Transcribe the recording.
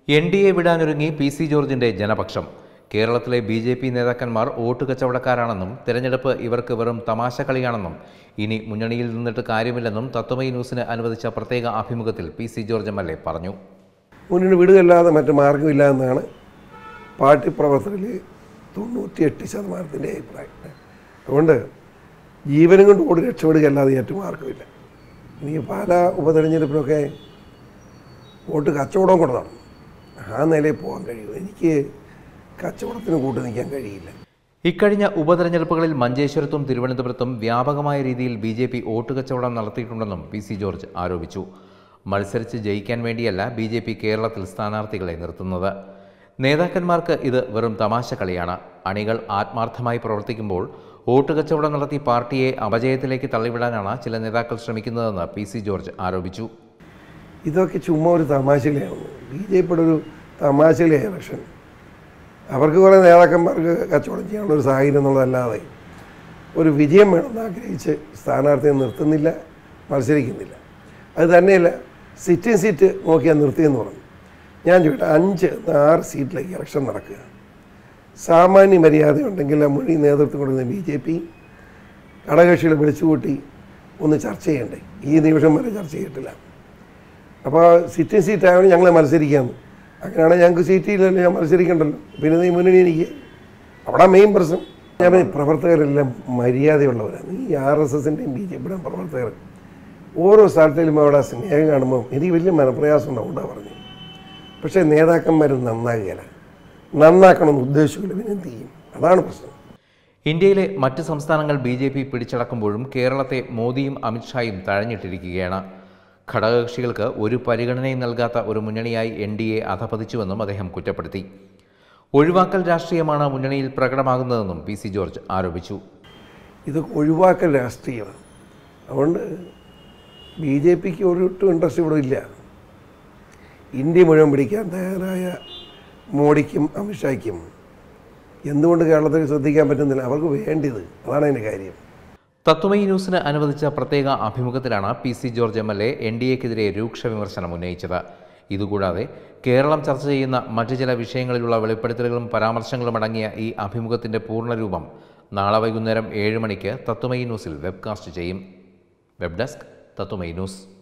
N D A വിടാനൊരുങ്ങി P C ജോർജിന്റെ ജനപക്ഷം കേരളത്തിലെ ബി ജെ പി നേതാക്കന്മാർ വോട്ട് കച്ചവടക്കാരാണെന്നും തെരഞ്ഞെടുപ്പ് ഇവർക്ക് വെറും തമാശ കളിയാണെന്നും ഇനി മുന്നണിയിൽ നിന്നിട്ട് കാര്യമില്ലെന്നും തത്വമയി ന്യൂസിന് അനുവദിച്ച പ്രത്യേക അഭിമുഖത്തിൽ P C George M L A പറഞ്ഞു മുന്നണി വിടുകയല്ലാതെ മറ്റു മാർഗമില്ല എന്നാണ് പാർട്ടി പ്രവർത്തകരിൽ തൊണ്ണൂറ്റിയെട്ട് ശതമാനത്തിൻ്റെ അഭിപ്രായം അതുകൊണ്ട് ജീവനും കൊണ്ട് ഓടി രക്ഷപ്പെടുകയല്ലാതെ ഏറ്റവും മാർഗമില്ല ഇനി പല ഉപതെരഞ്ഞെടുപ്പിനൊക്കെ വോട്ട് കച്ചവടം കൂടെ നടന്നു ആ നിലയിൽ പോകാൻ കഴിയും എനിക്ക് കച്ചവടത്തിന് കൂട്ട് നിൽക്കാൻ കഴിയില്ല ഇക്കഴിഞ്ഞ ഉപതെരഞ്ഞെടുപ്പുകളിൽ മഞ്ചേശ്വരത്തും തിരുവനന്തപുരത്തും വ്യാപകമായ രീതിയിൽ ബി ജെ പി വോട്ട് കച്ചവടം നടത്തിയിട്ടുണ്ടെന്നും പി സി ജോർജ് ആരോപിച്ചു മത്സരിച്ച് ജയിക്കാൻ വേണ്ടിയല്ല ബി ജെ പി കേരളത്തിൽ സ്ഥാനാർത്ഥികളെ നിർത്തുന്നത് നേതാക്കന്മാർക്ക് ഇത് വെറും തമാശ കളിയാണ് അണികൾ ആത്മാർത്ഥമായി പ്രവർത്തിക്കുമ്പോൾ വോട്ട് കച്ചവടം നടത്തി പാർട്ടിയെ അപജയത്തിലേക്ക് തള്ളിവിടാനാണ് ചില നേതാക്കൾ ശ്രമിക്കുന്നതെന്ന് പി സി ജോർജ് ആരോപിച്ചു ഇതൊക്കെ ചുമ്മാ ഒരു തമാശയിലാണ് ബി ജെ പിയുടെ ഒരു തമാശയിലെ ഇലക്ഷൻ അവർക്ക് കുറേ നേതാക്കന്മാർക്ക് കച്ചവടം ചെയ്യാനുള്ള ഒരു സാഹചര്യം എന്നുള്ളതല്ലാതെ ഒരു വിജയം വേണമെന്ന് ആഗ്രഹിച്ച് സ്ഥാനാർത്ഥിയെ നിർത്തുന്നില്ല മത്സരിക്കുന്നില്ല അത് തന്നെയല്ല സിറ്റിംഗ് സീറ്റ് നോക്കിയാൽ നിർത്തിയെന്ന് പറഞ്ഞു ഞാൻ ചോദിട്ടെ അഞ്ച് ആറ് സീറ്റിലേക്ക് ഇലക്ഷൻ നടക്കുക സാമാന്യ മര്യാദ ഉണ്ടെങ്കിൽ ആ മുഴുവൻ നേതൃത്വം കൊടുക്കുന്ന ബി ജെ പി ഘടകകക്ഷികളെ വിളിച്ചുകൂട്ടി ഒന്ന് ചർച്ച ചെയ്യണ്ടേ ഈ നിമിഷം വരെ ചർച്ച ചെയ്തിട്ടില്ല അപ്പോൾ സിറ്റിംഗ് സീറ്റ് ആയതുകൊണ്ട് ഞങ്ങൾ മത്സരിക്കാമെന്ന് അങ്ങനെയാണെങ്കിൽ ഞങ്ങൾക്ക് സീറ്റ് ഇല്ലല്ലോ ഞാൻ മത്സരിക്കണ്ടല്ലോ പിന്നെ നീ മുന്നണി എനിക്ക് അവിടെ മെയിൻ പ്രശ്നം ഞാൻ പറഞ്ഞു, പ്രവർത്തകരെല്ലാം മര്യാദയുള്ളവരാണ് ഈ ആർ എസ് എസിൻ്റെയും ബി ജെ പിയുടെയും പ്രവർത്തകർ ഓരോ സ്ഥലത്തിലും അവിടെ സ്നേഹം കാണുമ്പോൾ എനിക്ക് വലിയ മനപ്രയാസം ഉണ്ടാവും പറഞ്ഞു പക്ഷേ നേതാക്കന്മാർ നന്നാകുകയില്ല നന്നാക്കണമെന്ന് ഉദ്ദേശിക്കില്ല പിന്നെ എന്ത് ചെയ്യും അതാണ് പ്രശ്നം ഇന്ത്യയിലെ മറ്റ് സംസ്ഥാനങ്ങൾ ബി ജെ പി പിടിച്ചടക്കുമ്പോഴും കേരളത്തെ മോദിയും അമിത്ഷായും തഴഞ്ഞിട്ടിരിക്കുകയാണ് ഘടകകക്ഷികൾക്ക് ഒരു പരിഗണനയും നൽകാത്ത ഒരു മുന്നണിയായി എൻ ഡി എ അധപതിച്ചുവെന്നും അദ്ദേഹം കുറ്റപ്പെടുത്തി ഒഴിവാക്കൽ രാഷ്ട്രീയമാണ് മുന്നണിയിൽ പ്രകടമാകുന്നതെന്നും പി സി ജോർജ് ആരോപിച്ചു ഇത് ഒഴിവാക്കൽ രാഷ്ട്രീയമാണ് അതുകൊണ്ട് ബി ജെ പിക്ക് ഒരിട്ടും ഇൻട്രസ്റ്റ് ഇവിടെ ഇല്ല ഇന്ത്യ മുഴുവൻ പിടിക്കാൻ തയ്യാറായ മോഡിക്കും അമിത്ഷായ്ക്കും എന്തുകൊണ്ട് കേരളത്തിൽ ശ്രദ്ധിക്കാൻ പറ്റുന്നില്ല അവർക്ക് വേണ്ടിയത് അതാണ് അതിൻ്റെ കാര്യം തത്വമയി ന്യൂസിന് അനുവദിച്ച പ്രത്യേക അഭിമുഖത്തിലാണ് P C George M L A N D എക്കെതിരെ രൂക്ഷ വിമർശനം ഉന്നയിച്ചത് ഇതുകൂടാതെ കേരളം ചർച്ച ചെയ്യുന്ന മറ്റു ചില വിഷയങ്ങളിലുള്ള വെളിപ്പെടുത്തലുകളും പരാമർശങ്ങളും അടങ്ങിയ ഈ അഭിമുഖത്തിന്റെ പൂർണ്ണരൂപം നാളെ വൈകുന്നേരം ഏഴ് മണിക്ക് തത്വമയി ന്യൂസിൽ വെബ്കാസ്റ്റ് ചെയ്യും വെബ് ഡെസ്ക് തത്വമയി ന്യൂസ്